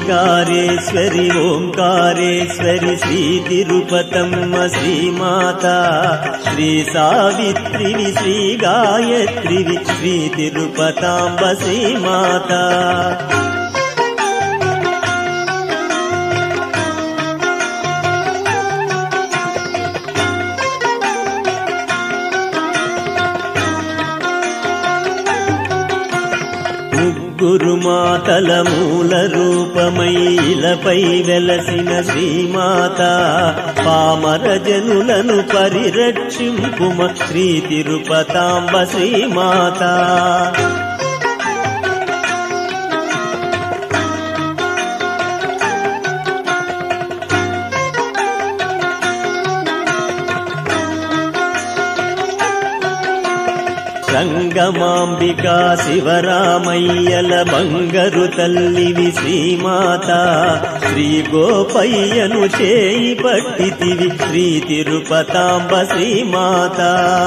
శ్రీకారేశ్వరి ఓంకారేశ్వరి శ్రీ తిరుపతమ్మ శ్రీమాత శ్రీ సావిత్రివి శ్రీ గాయత్రివి శ్రీ తిరుపతాంబ శ్రీమాత ముగ్గురు మాతల మూల రూపమై ఇలపై వెలసిన శ్రీమాత పామర జనులను పరిరక్షింపుమ శ్రీ తిరుపతాంబ శ్రీమాత రంగమాంబికా శివరామయ్యల బంగరు తల్లివి శ్రీమాత శ్రీ గోపయ్యను చేయి పట్టితివి శ్రీ తిరుపతాంబ శ్రీమాత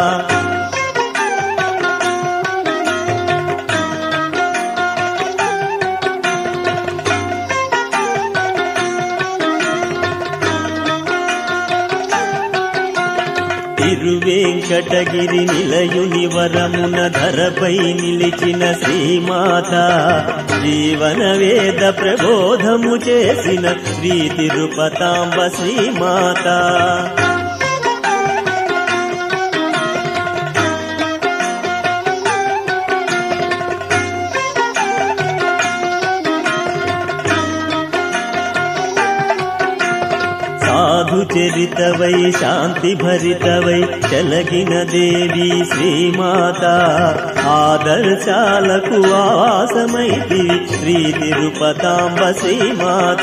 తిరువేంకటగిరి నిలయుని వరమున ధరపై నిలిచిన శ్రీమాత జీవన వేద ప్రబోధము చేసిన శ్రీ తిరుపతాంబ శ్రీమాత సాధు చరితవై శాంతి భరితవై చలగిన దేవి శ్రీమాత ఆదర్శాలకు ఆవాసమైతి శ్రీ తిరుపతాంబ శ్రీమాత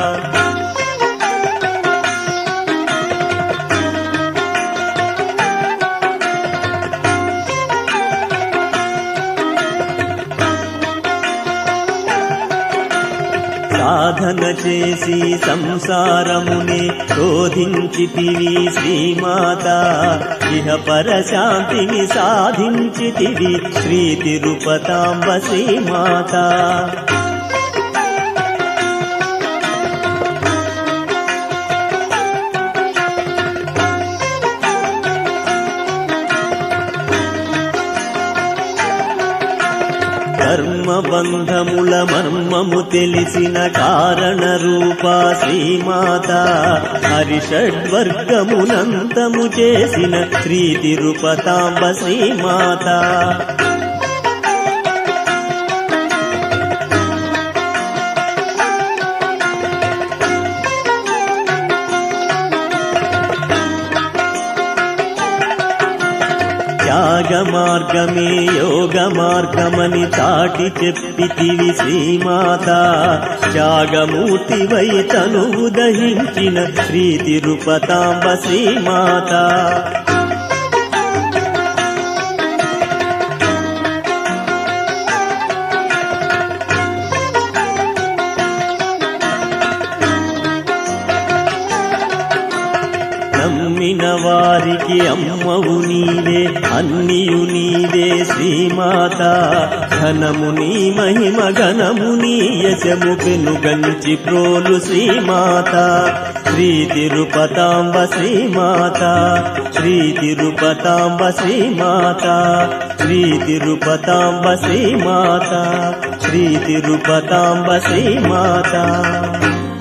సాధన చేసి సంసారమునే శోధించితివి శ్రీమాత ఇహ పరశాంతిని సాధించితివి శ్రీ తిరుపతాంబ శ్రీమాత ధర్మబంధముల మర్మము తెలిసిన కారణ రూపా శ్రీమాత హరిషడ్వర్గమునంతము చేసిన శ్రీ తిరుపతాంబ శ్రీమాత త్యాగ మార్గమే యోగ మార్గమని చాటి చెప్పితివి శ్రీమాత త్యాగమూర్తివై తనువు దహించిన శ్రీ తిరుపతాంబ శ్రీమాత నమ్మిన వారికి అమ్మవు నీవే అన్నియు నీవే శ్రీమాత ఘనము నీ మహిమ ఘనము నీ యశము పెనుగంచి ప్రోలు శ్రీమాత శ్రీ తిరుపతాంబ శ్రీమాత శ్రీ తిరుపతాంబ శ్రీమాత శ్రీ తిరుపతాంబ శ్రీమాత శ్రీ తిరుపతాంబ శ్రీమాత